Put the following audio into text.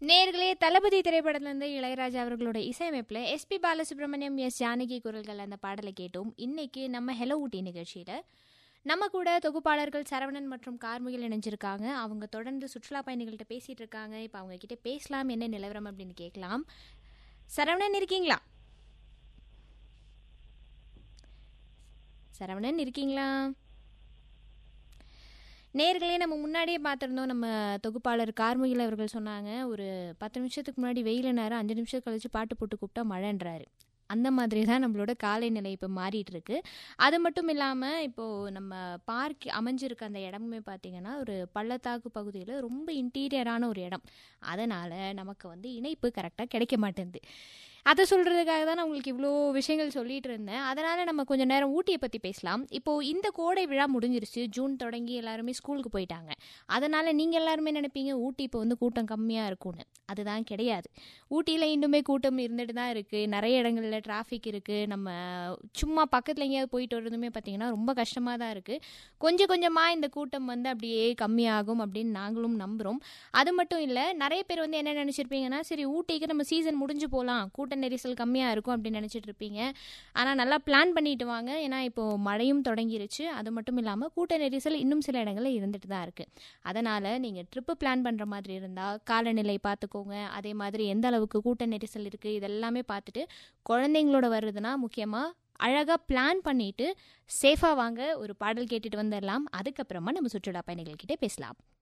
நேர்களே தளபதி திரைப்படத்திலிருந்து இளையராஜா அவர்களோட இசையமைப்பில் எஸ்பி பாலசுப்ரமணியம் எஸ் ஜானகி குரல்கள் அந்த பாடலை கேட்டோம் இன்னைக்கு நம்ம ஹெலோ ஊட்டி நிகழ்ச்சியில் நம்ம கூட தொகுப்பாளர்கள் சரவணன் மற்றும் கார்முகில் இணைஞ்சிருக்காங்க அவங்க தொடர்ந்து சுற்றுலா பயணிகள்கிட்ட பேசிட்டு இருக்காங்க இப்போ அவங்க கிட்ட பேசலாம் என்ன நிலவரம் அப்படின்னு கேட்கலாம் சரவணன் இருக்கீங்களா சரவணன் இருக்கீங்களா நேர்களே நம்ம முன்னாடியே பார்த்துருந்தோம் நம்ம தொகுப்பாளர் கார்முகில் அவர்கள் சொன்னாங்க ஒரு பத்து நிமிஷத்துக்கு முன்னாடி வெயில நேரம் அஞ்சு நிமிஷம் கழிச்சு பாட்டு போட்டு கூப்பிட்டா மழைன்றாரு அந்த மாதிரி தான் நம்மளோட காலை நிலை இப்போ மாறிட்டு இருக்கு அது மட்டும் இல்லாமல் இப்போது நம்ம பார்க் அமைஞ்சிருக்க அந்த இடமுமே பார்த்தீங்கன்னா ஒரு பள்ளத்தாக்கு பகுதியில் ரொம்ப இன்டீரியரான ஒரு இடம் அதனால் நமக்கு வந்து இணைப்பு கரெக்டாக கிடைக்க மாட்டேங்குது அதை சொல்கிறதுக்காக தான் நான் உங்களுக்கு இவ்வளோ விஷயங்கள் சொல்லிட்டு இருந்தேன் அதனால் நம்ம கொஞ்சம் நேரம் ஊட்டியை பற்றி பேசலாம் இப்போது இந்த கோடை விழா முடிஞ்சிருச்சு ஜூன் தொடங்கி எல்லாருமே ஸ்கூலுக்கு போயிட்டாங்க அதனால் நீங்கள் எல்லாருமே நினைப்பீங்க ஊட்டி இப்போ வந்து கூட்டம் கம்மியாக இருக்கும்னு அதுதான் கிடையாது ஊட்டியில் இன்னுமே கூட்டம் இருந்துட்டு தான் இருக்குது நிறைய இடங்களில் டிராஃபிக் இருக்குது நம்ம சும்மா பக்கத்தில் எங்கேயாவது போயிட்டு வரதுமே பார்த்திங்கன்னா ரொம்ப கஷ்டமாக தான் இருக்குது கொஞ்சம் கொஞ்சமாக இந்த கூட்டம் வந்து அப்படியே கம்மியாகும் அப்படின்னு நாங்களும் நம்புகிறோம் அது மட்டும் இல்லை நிறைய பேர் வந்து என்ன நினச்சிருப்பீங்கன்னா சரி ஊட்டிக்கு நம்ம சீசன் முடிஞ்சு போகலாம் கூட்ட நெரிசல் கம்மியாக இருக்கும் அப்படின்னு நினச்சிட்டு இருப்பீங்க ஆனால் நல்லா பிளான் பண்ணிட்டு வாங்க ஏன்னா இப்போது மழையும் தொடங்கிருச்சு அது மட்டும் இல்லாமல் கூட்ட நெரிசல் இன்னும் சில இடங்களில் இருந்துட்டு தான் இருக்குது அதனால் நீங்கள் ட்ரிப்பு பிளான் பண்ணுற மாதிரி இருந்தால் காலநிலை பார்த்துக்கோங்க அதே மாதிரி எந்த அளவுக்கு கூட்ட நெரிசல் இருக்குது இதெல்லாமே பார்த்துட்டு குழந்தைங்களோட வருதுன்னா முக்கியமாக அழகாக பிளான் பண்ணிட்டு சேஃபாக வாங்க ஒரு பாடல் கேட்டுட்டு வந்துடலாம் அதுக்கப்புறமா நம்ம சுற்றுலா பயணிகள்கிட்ட பேசலாம்